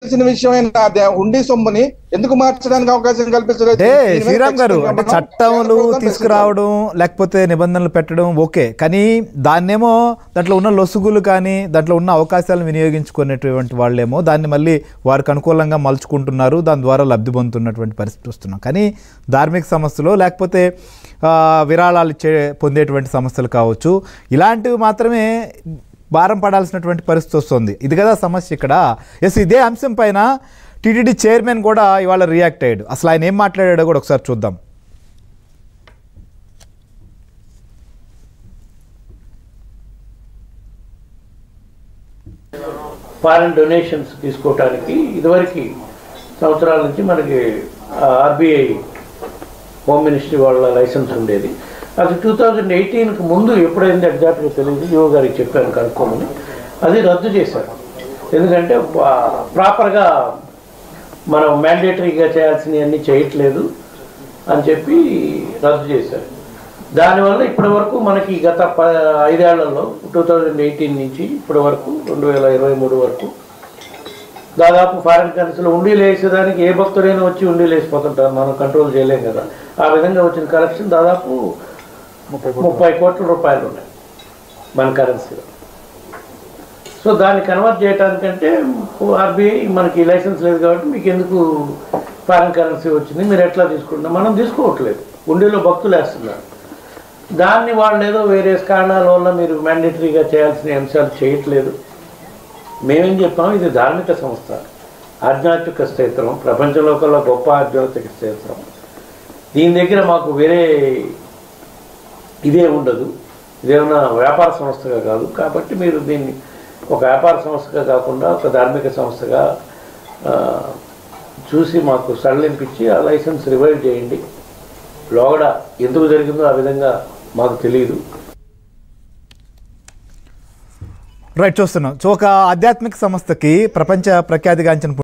తెలిసిన విషయమైన అదే ఉండి సొమ్ముని ఎందుకు మార్చడానికి అవకాశం కల్పించలేదు అంటే దీని మీద శ్రీరామ్ గారు ఖచ్చితంగా అంటే మనం చట్టములు కేంద్ర ప్రభుత్వం తీసుకురావడం లేకపోతే నిబంధనలు పెట్టడం ఓకే కానీ దాన్నేమో దాంట్లో ఉన్న లొసుగులు కానీ దాంట్లో ఉన్న అవకాశాలను వినియోగించుకునేటువంటి వాళ్ళేమో దాన్ని మళ్ళీ వారికి అనుకూలంగా మలుచుకుంటున్నారు దాని ద్వారా లబ్ధి పొందుతున్నటువంటి పరిస్థితి వస్తున్నాం కానీ ధార్మిక సమస్యలు లేకపోతే ఆ, విరాళాలు ఇచ్చే పొందేటువంటి సమస్యలు కావచ్చు ఇలాంటివి మాత్రమే భారం పడాల్సినటువంటి పరిస్థితి వస్తుంది ఇది కదా సమస్య ఇక్కడ ఎస్ ఇదే అంశం పైన టీటీడీ చైర్మన్ కూడా ఇవాళ రియాక్ట్ అయ్యాడు అసలు ఆయన ఏం మాట్లాడాడో కూడా ఒకసారి చూద్దాం ఫారెన్ డొనేషన్స్ తీసుకోవటానికి ఇదివరకు సంవత్సరాల నుంచి మనకి ఆర్బీఐ హోమ్ మినిస్ట్రీ వాళ్ళ లైసెన్స్ ఉండేది అది టూ థౌజండ్ ఎయిటీన్కి ముందు ఎప్పుడైంది ఎగ్జాక్ట్గా తెలియదు యువ గారికి చెప్పాను కనుక్కోమని అది రద్దు చేశారు ఎందుకంటే ప్రాపర్గా మనం మ్యాండేటరీగా చేయాల్సినవన్నీ చేయట్లేదు అని చెప్పి రద్దు చేశారు దానివల్ల ఇప్పటి వరకు మనకి గత ప ఐదేళ్లలో టూ థౌజండ్ ఎయిటీన్ నుంచి ఇప్పటి వరకు రెండు వేల ఇరవై మూడు వరకు దాదాపు ఫారిన్ కరెన్సీలో ఉండీలు వేసేదానికి ఏ భక్తుడైనా వచ్చి ఉండీలు వేసిపోతుంటారు మనం కంట్రోల్ చేయలేం కదా ఆ విధంగా వచ్చిన కలెక్షన్ దాదాపు ముప్పై కోట్ల రూపాయలు ఉన్నాయి మన కరెన్సీలో సో దాన్ని కన్వర్ట్ చేయడానికంటే ఆర్బీఐ మనకి లైసెన్స్ లేదు కాబట్టి మీకు ఎందుకు ఫారిన్ కరెన్సీ వచ్చింది మీరు ఎట్లా తీసుకుంటున్నారు మనం తీసుకోవట్లేదు ఉండిలో భక్తులు వేస్తున్నారు దాన్ని వాళ్ళు ఏదో వేరే కారణాల వల్ల మీరు మ్యాండేటరీగా చేయాల్సిన అంశాలు చేయట్లేదు మేమేం చెప్పాము ఇది ధార్మిక సంస్థ ఆధ్యాత్మిక క్షేత్రం ప్రపంచంలో కల్లా గొప్ప ఆధ్యాత్మిక క్షేత్రం దీని దగ్గర మాకు వేరే ఇదే ఉండదు ఇదేమన్నా వ్యాపార సంస్థగా కాదు కాబట్టి మీరు దీన్ని ఒక వ్యాపార సంస్థగా కాకుండా ఒక ధార్మిక సంస్థగా ఆ, చూసి మాకు సడలింపించి ఆ లైసెన్స్ రివైవ్ చేయండి లోగడ ఎందుకు జరిగిందో ఆ విధంగా మాకు తెలియదు రైట్ చూస్తున్నాం సో ఒక ఆధ్యాత్మిక సంస్థకి ప్రపంచ ప్రఖ్యాతిగాంచిన